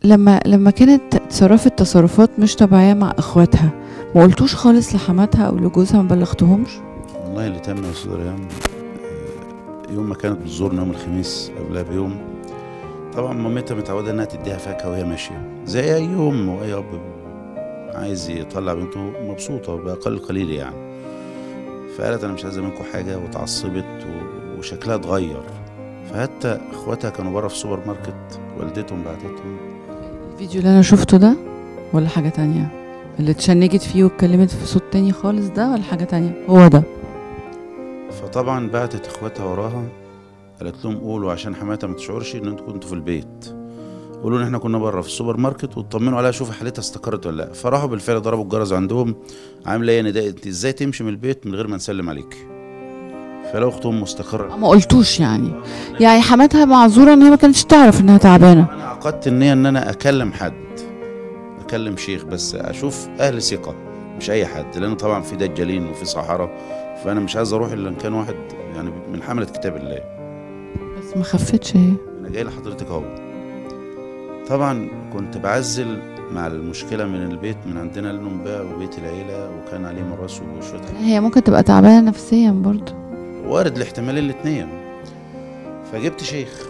لما لما كانت تصرفت تصرفات مش طبيعيه مع اخواتها ما قلتوش خالص لحماتها او لجوزها ما بلغتهمش والله اللي تم يا استاذ ريان آه، يوم ما كانت بتزورنا يوم الخميس قبلها بيوم طبعا مامتها متعوده انها تديها فاكهه وهي ماشيه زي اي ام واي اب عايز يطلع بنته مبسوطه باقل قليل يعني فقالت انا مش عايزه منكم حاجه واتعصبت و- وشكلها اتغير فحتى اخواتها كانوا بره في سوبر ماركت والدتهم بعتتهم الفيديو اللي انا شفته ده ولا حاجه تانية اللي اتشنجت فيه واتكلمت في صوت تاني خالص ده ولا حاجه تانية هو ده فطبعا بعتت اخواتها وراها قالت لهم قولوا عشان حماتها ما تشعرش ان انتوا كنتوا في البيت قولوا ان احنا كنا بره في السوبر ماركت واطمنوا عليها شوفوا حالتها استقرت ولا لا فراحوا بالفعل ضربوا الجرس عندهم عامله ايه يا نداء انت ازاي تمشي من البيت من غير ما نسلم عليك فلو اختهم مستقره ما قلتوش يعني يعني حماتها معذوره ان هي ما كانتش تعرف انها تعبانه انا عقدت النيه ان انا اكلم حد اكلم شيخ بس اشوف اهل ثقه مش اي حد لان طبعا في دجالين وفي صحراء فانا مش عايز اروح الا ان كان واحد يعني من حمله كتاب الله بس ما خفتش هي انا جاي لحضرتك اهو طبعا كنت بعزل مع المشكله من البيت من عندنا لانه وبيت العيله وكان عليه مراس وشويه هي ممكن تبقى تعبانه نفسيا برضه وارد الاحتمال الاثنين فجبت شيخ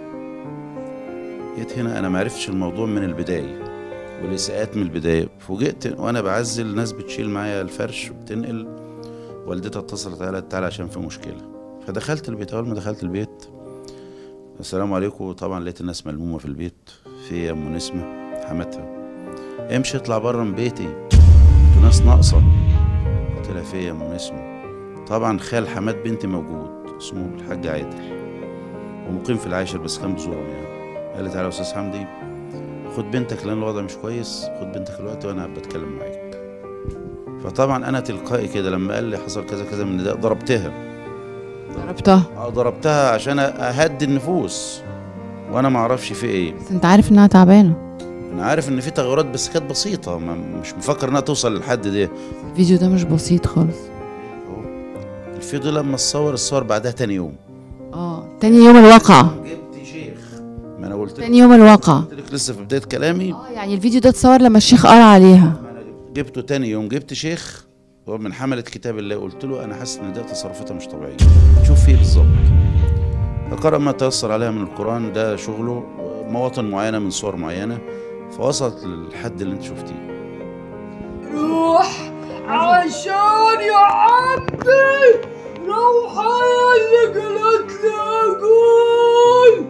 جيت هنا انا معرفتش الموضوع من البدايه والاساءات من البدايه فوجئت وانا بعزل ناس بتشيل معايا الفرش وبتنقل والدتها اتصلت عليا تعالى عشان في مشكله فدخلت البيت اول ما دخلت البيت السلام عليكم طبعا لقيت الناس ملمومه في البيت في ام نسمه حماتها امشي اطلع بره من بيتي انتوا ناس ناقصه قلت لها في يا ام نسمه طبعا خال حماد بنتي موجود اسمه الحاج عادل ومقيم في العاشر بس كان بزورهم يعني قال لي تعالى يا استاذ حمدي خد بنتك لان الوضع مش كويس خد بنتك دلوقتي وانا بتكلم معاك فطبعا انا تلقائي كده لما قال لي حصل كذا كذا من نداء ضربتها ضربتها اه ضربتها عشان اهدي النفوس وانا ما اعرفش في ايه بس انت عارف انها تعبانه انا عارف ان في تغيرات بس كانت بسيطه ما مش مفكر انها توصل للحد ده الفيديو ده مش بسيط خالص الفيديو لما اتصور الصور بعدها تاني يوم اه تاني يوم الواقعة جبت شيخ ما انا قلت لك تاني يوم الواقعة قلت لك لسه في بدايه كلامي اه يعني الفيديو ده اتصور لما الشيخ قرا عليها ما انا جبت- جبته تاني يوم جبت شيخ هو من حملة كتاب الله قلت له انا حاسس ان ده تصرفاتها مش طبيعيه شوف فيه بالظبط فقرأ ما تيسر عليها من القرآن ده شغله مواطن معينة من صور معينة فوصلت للحد اللي انت شفتيه روح عشان يا عبدي روح اللي قلت لي اقول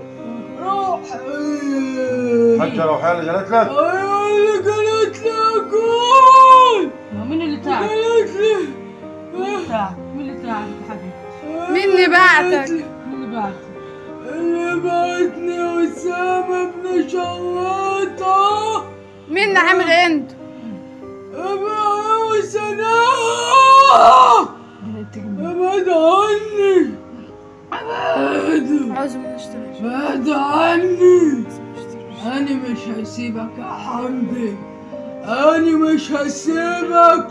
روحي حجة لو حالة قالت لك اللي قلت لي اقول مين اللي تعب؟ قلت لي تعب مين اللي تعب يا حبيبي؟ مين اللي بعتك؟ مين اللي بعد؟ اللي بعتني اسامه بن شلاطه مين اللي عامل عند؟ ابراهيم سناء ابعد عني ابعد عاوز من اشتري بعد عني أنا مش هسيبك يا حمدي أنا مش هسيبك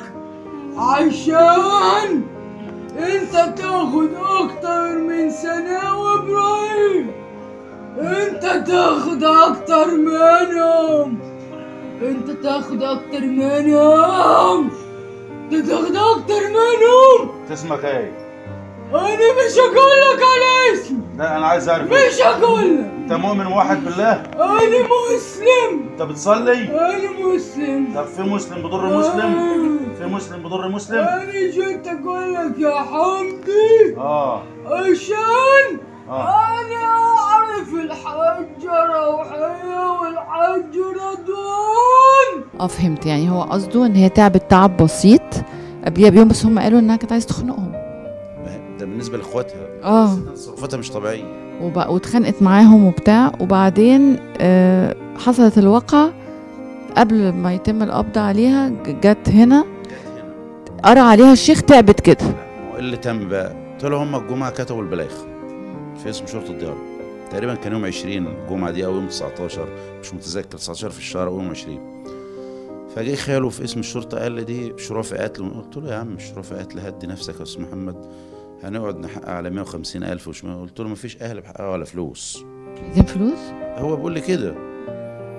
عشان أنت تاخد أكتر من سنة وإبراهيم أنت تاخد أكتر منهم أنت تاخد أكتر منهم أنت تاخد أكتر منهم اسمك ايه؟ أنا مش هقول لك على اسمي لا انا عايز اعرف مش هقول لك انت مؤمن واحد بالله؟ أنا مسلم انت بتصلي؟ أنا مسلم طب في مسلم بضر مسلم؟ في مسلم بضر مسلم؟ أنا جيت أقول لك يا حمدي اه عشان اه أنا أعرف الحج روحية والحج رضوان اه فهمت يعني هو قصده ان هي تعبت تعب بسيط قبليها بيوم بس هم قالوا انها كانت عايزه تخنقهم ده بالنسبة لاخواتها اه تصرفاتها مش طبيعية وب- واتخانقت معاهم وبتاع وبعدين آه حصلت الواقعة قبل ما يتم القبض عليها ج- جت هنا قرا عليها الشيخ تعبت كده هو إيه اللي تم بقى طلعوا هم الجمعة كتبوا البلاغ في اسم شرطة الديار تقريبا كان يوم 20 الجمعة دي أو يوم 19 مش متذكر 19 في الشهر أو يوم 20 فجه خاله في اسم الشرطة قال لي دي شرافة قتل قلت له يا عم مش شرافة قتل هدي نفسك يا أستاذ محمد هنقعد نحقق على 150 ألف وش قلت له مفيش أهل بحققها ولا فلوس عايزين فلوس هو بيقول لي كده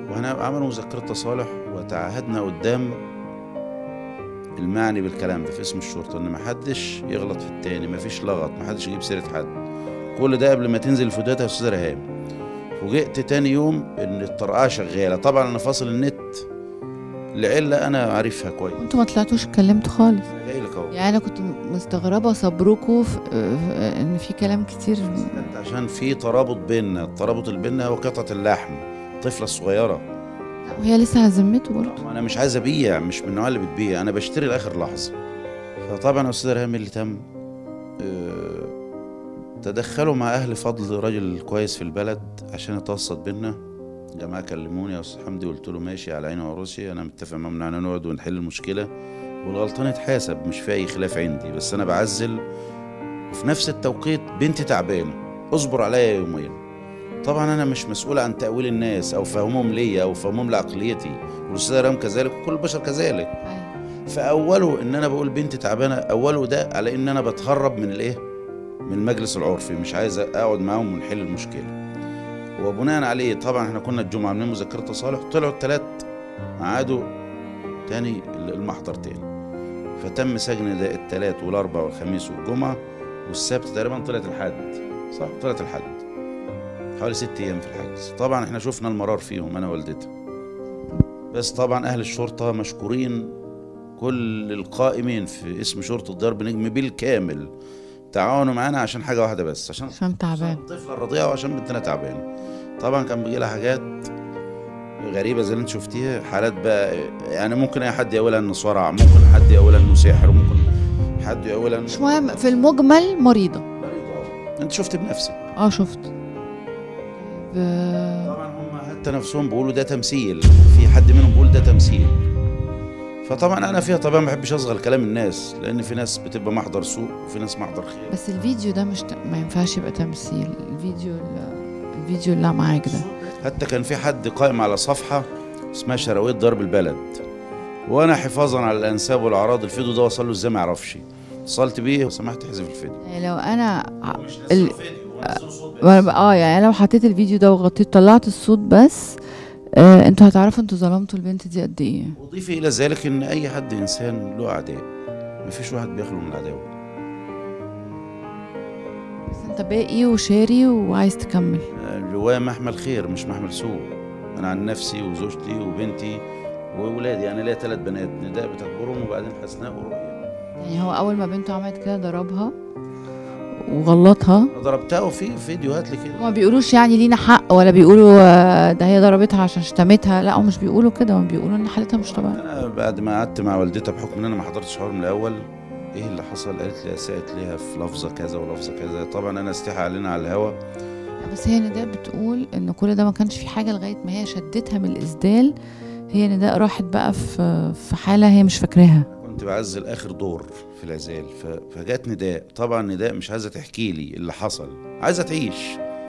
واحنا عملوا مذكره تصالح وتعهدنا قدام المعني بالكلام ده في اسم الشرطه ان محدش يغلط في التاني مفيش لغط محدش يجيب سيره حد كل ده قبل ما تنزل الفيديوهات يا استاذ ريهام فوجئت تاني يوم ان الطرقعه شغاله طبعا انا فاصل النت لعله انا عارفها كويس انتوا ما طلعتوش اتكلمتوا خالص جاي لك اهو يعني انا كنت مستغربه صبركوا في في- ان في كلام كتير انت عشان في ترابط بيننا الترابط اللي بيننا هو قطعه اللحم الطفله الصغيره وهي لسه على ذمته برضه ما انا مش عايز ابيع مش من النوع اللي بتبيع انا بشتري لاخر لحظه فطبعا يا استاذ ريهام اللي تم آه، تدخلوا مع اهل فضل راجل كويس في البلد عشان يتوسط بينا جماعه كلموني يا استاذ حمدي قلت له ماشي على عيني وعروسي انا متفق معاهم ان نقعد ونحل المشكله والغلطان يتحاسب مش في اي خلاف عندي بس انا بعزل وفي نفس التوقيت بنتي تعبانه اصبر عليا يومين طبعا انا مش مسؤول عن تاويل الناس او فهمهم ليا او فهمهم لعقليتي والاستاذ رام كذلك وكل البشر كذلك أيوة. فاوله ان انا بقول بنتي تعبانه اوله ده على ان انا بتهرب من الايه من المجلس العرفي مش عايز اقعد معاهم ونحل المشكله وبناء عليه طبعا احنا كنا الجمعه عاملين مذكره تصالح طلعوا الثلاث عادوا تاني المحضر تاني فتم سجن ده الثلاث والاربع والخميس والجمعه والسبت تقريبا طلعت الحد صح طلعت الحد حوالي ست ايام في الحجز طبعا احنا شفنا المرار فيهم انا والدتها بس طبعا اهل الشرطه مشكورين كل القائمين في اسم شرطه ضرب نجم بالكامل تعاونوا معانا عشان حاجه واحده بس عشان عشان تعبان الطفله الرضيعه وعشان بنتنا تعبانه طبعا كان بيجي لها حاجات غريبه زي اللي انت شفتيها حالات بقى يعني ممكن اي حد يقولها انه صرع ممكن حد يقولها انه ساحر ممكن حد يقولها انه مش مهم في المجمل مريضه انت شفت بنفسك اه شفت ب- طبعا هم حتى نفسهم بيقولوا ده تمثيل في حد منهم بيقول ده تمثيل فطبعا انا فيها طبعا ما بحبش اصغر كلام الناس لان في ناس بتبقى محضر سوء وفي ناس محضر خير بس الفيديو ده مش ت... ما ينفعش يبقى تمثيل الفيديو ال- الفيديو اللي معاك ده حتى كان في حد قائم على صفحه اسمها شراوية ضرب البلد وانا حفاظا على الانساب والاعراض الفيديو ده وصل له ازاي ما يعرفش اتصلت بيه وسمحت احذف الفيديو يعني لو انا ع- مش ال- نزلوا فيديو ونزلوا صوت بس. وأنا ب- اه يعني أنا لو حطيت الفيديو ده وغطيت طلعت الصوت بس آه انتوا هتعرفوا انتوا ظلمتوا البنت دي قد ايه وضيفي الى ذلك ان اي حد انسان له اعداء مفيش واحد بيخلو من العداوه بس انت باقي وشاري وعايز تكمل جوايا محمل خير مش محمل سوء انا عن نفسي وزوجتي وبنتي وولادي انا ليا ثلاث بنات نداء بتكبرهم وبعدين حسناء ورؤيا يعني هو اول ما بنته عملت كده ضربها وغلطها أنا ضربتها وفي فيديوهات لكده ما بيقولوش يعني لينا حق ولا بيقولوا آه، ده هي ضربتها عشان شتمتها لا هم مش بيقولوا كده هم بيقولوا ان حالتها مش طبيعيه انا بعد ما قعدت مع والدتها بحكم ان انا ما حضرتش حوار من الاول ايه اللي حصل قالت لي اساءت ليها في لفظه كذا ولفظه كذا طبعا انا استحى علينا على الهوا بس هي نداء بتقول ان كل ده ما كانش في حاجه لغايه ما هي شدتها من الاسدال هي نداء راحت بقى في في حاله هي مش فاكراها كنت بعزل اخر دور في العزال ف- فجات نداء طبعا نداء مش عايزه تحكي لي اللي حصل عايزه تعيش